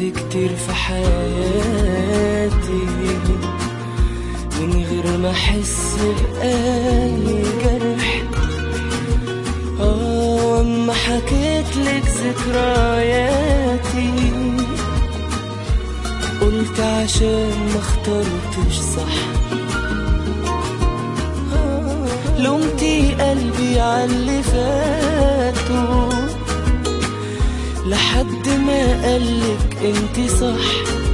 كتير في حياتي من غير ما احس بأي جرح اه اما حكيت لك ذكرياتي قلت عشان ما اخترتش صح آه، لومتي قلبي عاللي فاتوا لحد ما قالك انت صح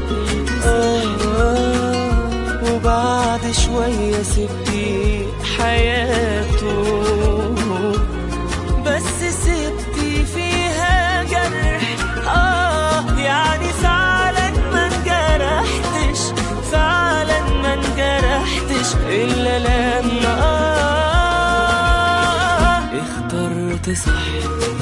آه وبعد شوية سبتي حياته بس سبتي فيها جرح اه يعني فعلا ما انجرحتش فعلا ما انجرحتش الا لما آه اخترت صح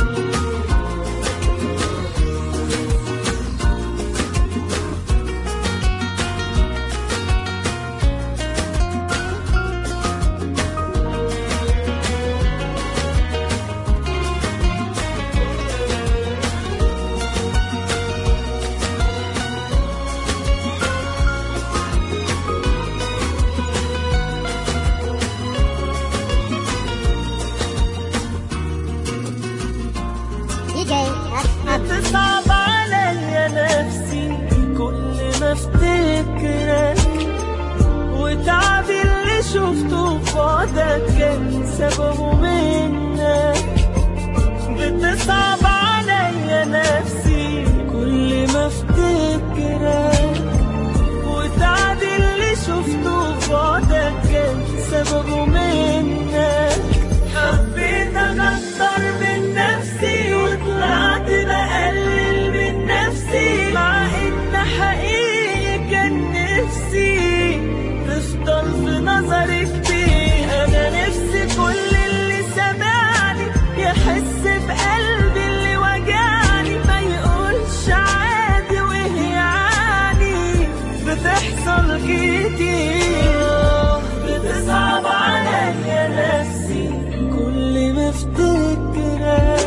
DJ Up بتصعب عليا نفسي كل ما افتكرك وتعبي اللي شفته في بعدك كان سببه منك بتصعب عليا نفسي كل ما افتكرك وتعبي اللي شفته في بعدك كان سببه منك حبيت اكتر من نفسي وطلعت بقلل من نفسي مع ان حقيقي كان نفسي تفضل في نظري كتير انا نفسي كل اللي سمعني يحس بقلبي اللي وجعني ما يقولش عادي وهي يعني بتحصل كتير بتصعب عليا نفسي كل ما افتكرك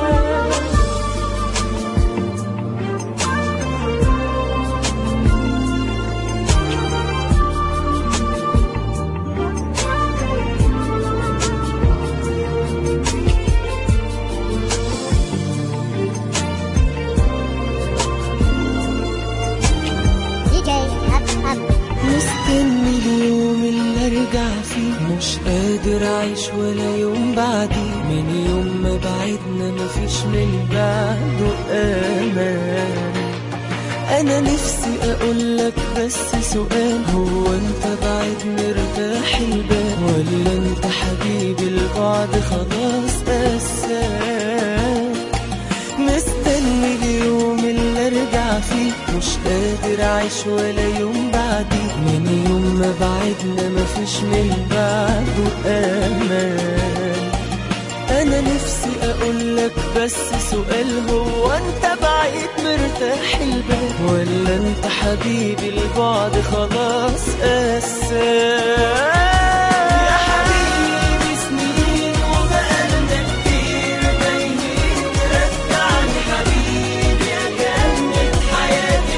DJ Up Up مستني اليوم اللي ارجع فيه مش قادر اعيش ولا يوم بعدي من يوم ما بعدنا مفيش من بعده امان انا نفسي اقول لك بس سؤال هو انت بعد مرتاح البال ولا انت حبيبي البعد خلاص قساك مستني اليوم اللي ارجع فيه مش قادر اعيش ولا يوم بعدي من يوم ما بعدنا مفيش من بعده امان انا نفسي اقول لك بس سؤال هو انت بعيد مرتاح البال ولا انت حبيبي البعد خلاص قساك يا حبيبي سنين وبقالنا كتير تايهين رجعني حبيبي اجمل حياتي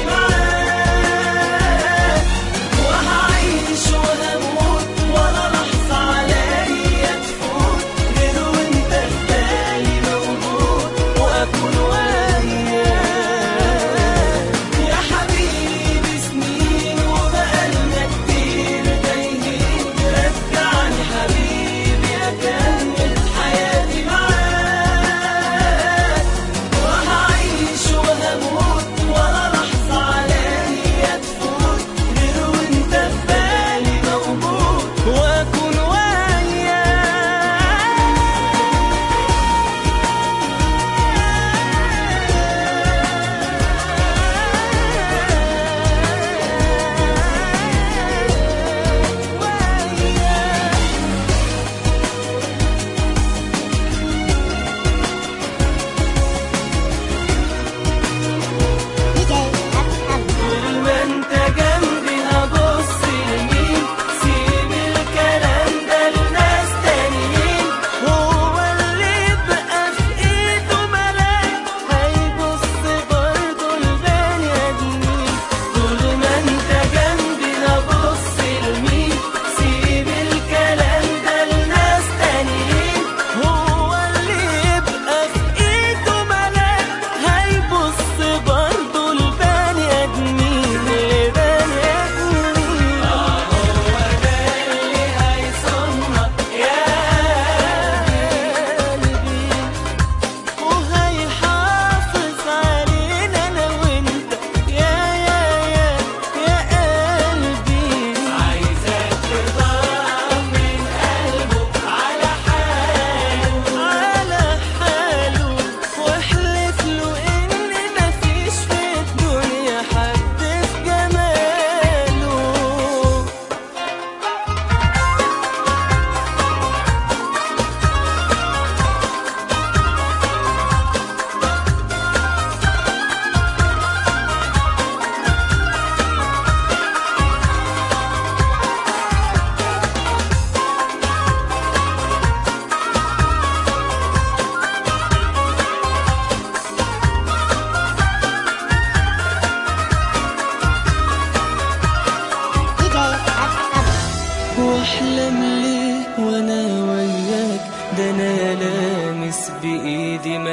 معاك وهعيش وهموت ولا لحظة عليا تفوت غير وانت في بالي موجود واكون وياك يا حبيبي سنين وبقالنا كتير تايهين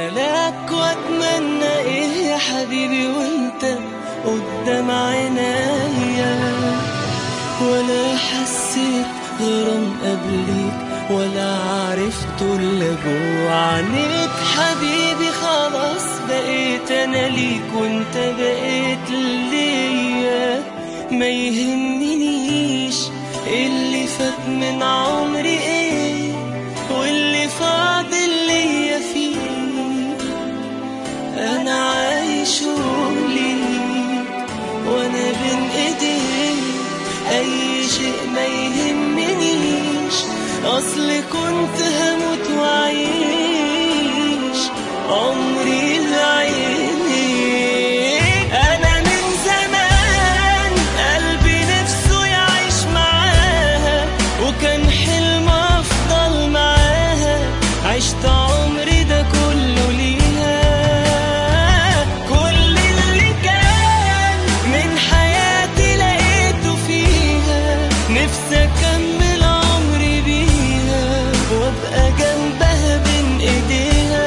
لك واتمنى ايه يا حبيبي وانت قدام عينيا ولا حسيت غرام قبليك ولا عرفت الا جوا عينيك حبيبي خلاص بقيت انا ليك وانت بقيت ليا ما يهمنيش اللي فات من عمري ايه واللي فاضل ليا فيه انا عايش ليك وانا بين ايديك اي شيء ما يهمنيش اصل كنت هموت واعيش عمري لعينيك انا من زمان قلبي نفسه يعيش معاها وكان حلم افضل معاها عشت عمري ده كله ليها كل اللي كان من حياتي لقيته فيها نفسي اكمل عمري بيها وابقى جنبها بين ايديها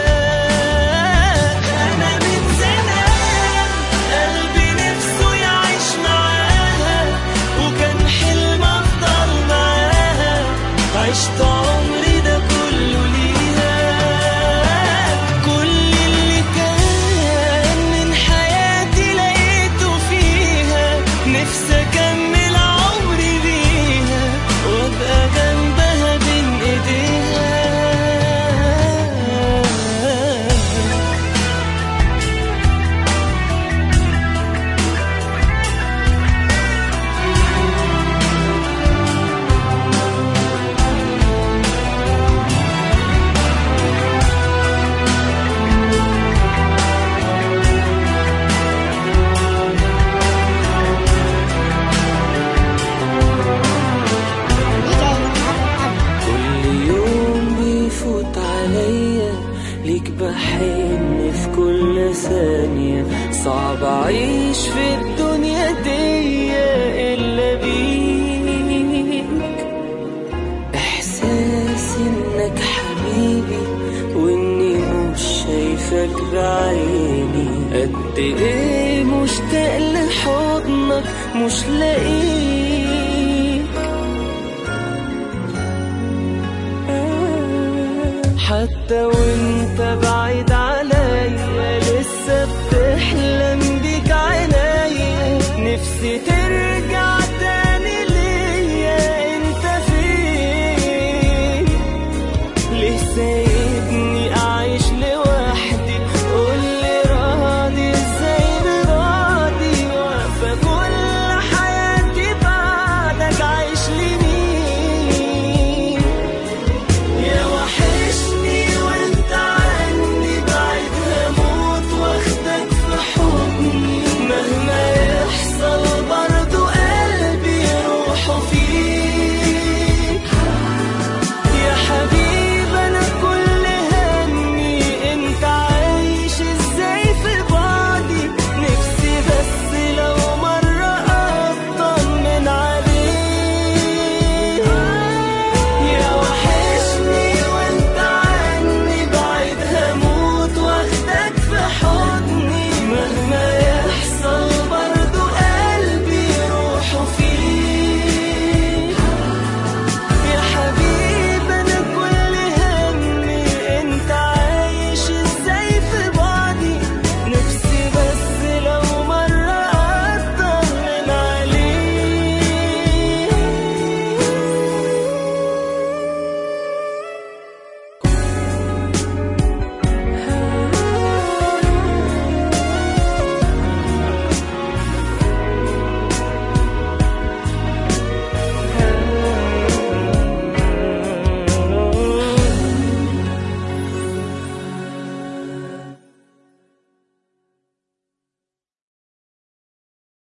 انا من زمان قلبي نفسه يعيش معاها وكان حلم افضل معاها عشت عمري ده كله ليها كل اللي كان من حياتي لقيته فيها نفسي اكمل عمري بيها وابقى جنبها بين ايديها DJ Up Up. كل يوم بيفوت عليا ليك بحن في كل ثانية صعب أعيش في الدنيا دي إلا بيك إحساس إنك حبيبي وإني مش شايفك بعيني قد إيه مشتاق لحضنك مش لاقيك حتى وانت بعيد